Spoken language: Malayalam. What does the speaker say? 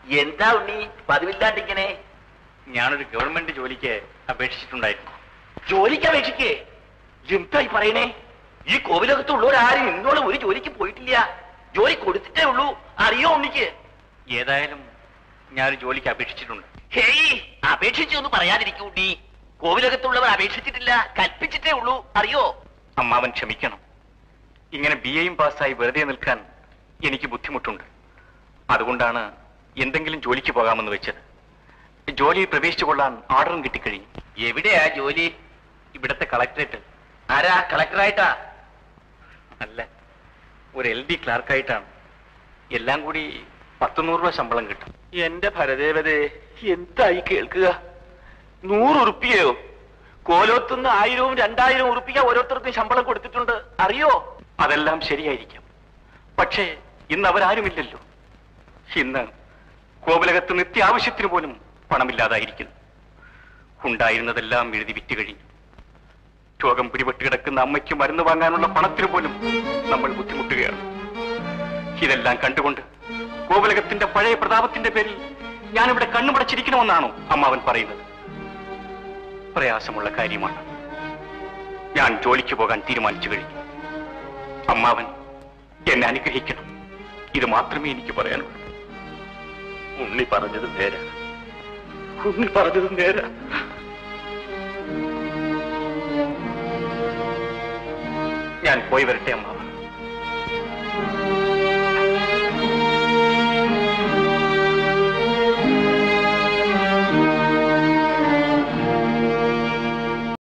എന്താ ഉണ്ണി പതിവില്ലാണ്ടിങ്ങനെ ഞാനൊരു ഗവൺമെന്റ് ജോലിക്ക് അപേക്ഷിച്ചിട്ടുണ്ടായിരുന്നു ജോലിക്ക് അപേക്ഷിക്കേ എന്തായി പറയണേ ഈ കോവിലകത്തുള്ളവരാരും ഇന്നോളം ഒരു ജോലിക്ക് പോയിട്ടില്ല ജോലി കൊടുത്തിട്ടേ ഉള്ളൂ അറിയോ ഉണ്ണിക്ക് ഏതായാലും ഞാനൊരു ജോലിക്ക് അപേക്ഷിച്ചിട്ടുണ്ട് ഹേയ് അപേക്ഷിച്ചൊന്നും പറയാതിരിക്കൂ ഉണ്ണി കോവിലകത്തുള്ളവർ അപേക്ഷിച്ചിട്ടില്ല കൽപ്പിച്ചിട്ടേ ഉള്ളൂ അറിയോ അമ്മാവൻ ക്ഷമിക്കണം ഇങ്ങനെ ബി എയും പാസ്സായി വെറുതെ നിൽക്കാൻ എനിക്ക് ബുദ്ധിമുട്ടുണ്ട് അതുകൊണ്ടാണ് എന്തെങ്കിലും ജോലിക്ക് പോകാമെന്ന് വെച്ചത് ജോലിയിൽ പ്രവേശിച്ചു കൊള്ളാൻ ഓർഡറും കിട്ടിക്കഴിഞ്ഞു എവിടെയാ ജോലി ഇവിടത്തെ കളക്ടറേറ്റ് ആരാ കളക്ടറായിട്ടാ അല്ല ഒരു എൽ ഡി ക്ലാർക്കായിട്ടാണ് എല്ലാം കൂടി പത്ത് നൂറ് രൂപ ശമ്പളം കിട്ടും എന്റെ ഭരദേവതേ എന്തായി കേൾക്കുക നൂറ് ഉറുപ്പികയോ കോലോത്തുനിന്ന് ആയിരവും രണ്ടായിരവും ഉറുപ്പിക ഓരോരുത്തർക്കും ശമ്പളം കൊടുത്തിട്ടുണ്ട് അറിയോ അതെല്ലാം ശരിയായിരിക്കാം പക്ഷേ ഇന്ന് അവരാരുമില്ലല്ലോ ഇന്ന് കോവിലകത്ത് നിത്യാവശ്യത്തിന് പോലും പണമില്ലാതായിരിക്കുന്നു ഉണ്ടായിരുന്നതെല്ലാം എഴുതി വിറ്റ് കഴിഞ്ഞു രോഗം പിടിപെട്ട് കിടക്കുന്ന അമ്മയ്ക്ക് മരുന്ന് വാങ്ങാനുള്ള പണത്തിന് പോലും നമ്മൾ ബുദ്ധിമുട്ടുകയാണ് ഇതെല്ലാം കണ്ടുകൊണ്ട് കോവിലകത്തിന്റെ പഴയ പ്രതാപത്തിന്റെ പേരിൽ ഞാനിവിടെ കണ്ണുമടച്ചിരിക്കണമെന്നാണോ അമ്മാവൻ പറയുന്നത് പ്രയാസമുള്ള കാര്യമാണ് ഞാൻ ജോലിക്ക് പോകാൻ തീരുമാനിച്ചു കഴിഞ്ഞു അമ്മാവൻ എന്നെ അനുഗ്രഹിക്കണം ഇത് മാത്രമേ എനിക്ക് പറയാനുള്ളൂ ഉണ്ണി പറഞ്ഞത് നേരാ ഉണ്ണി പറഞ്ഞത് നേരാ ഞാൻ പോയി വരട്ടെ അമ്മാവൻ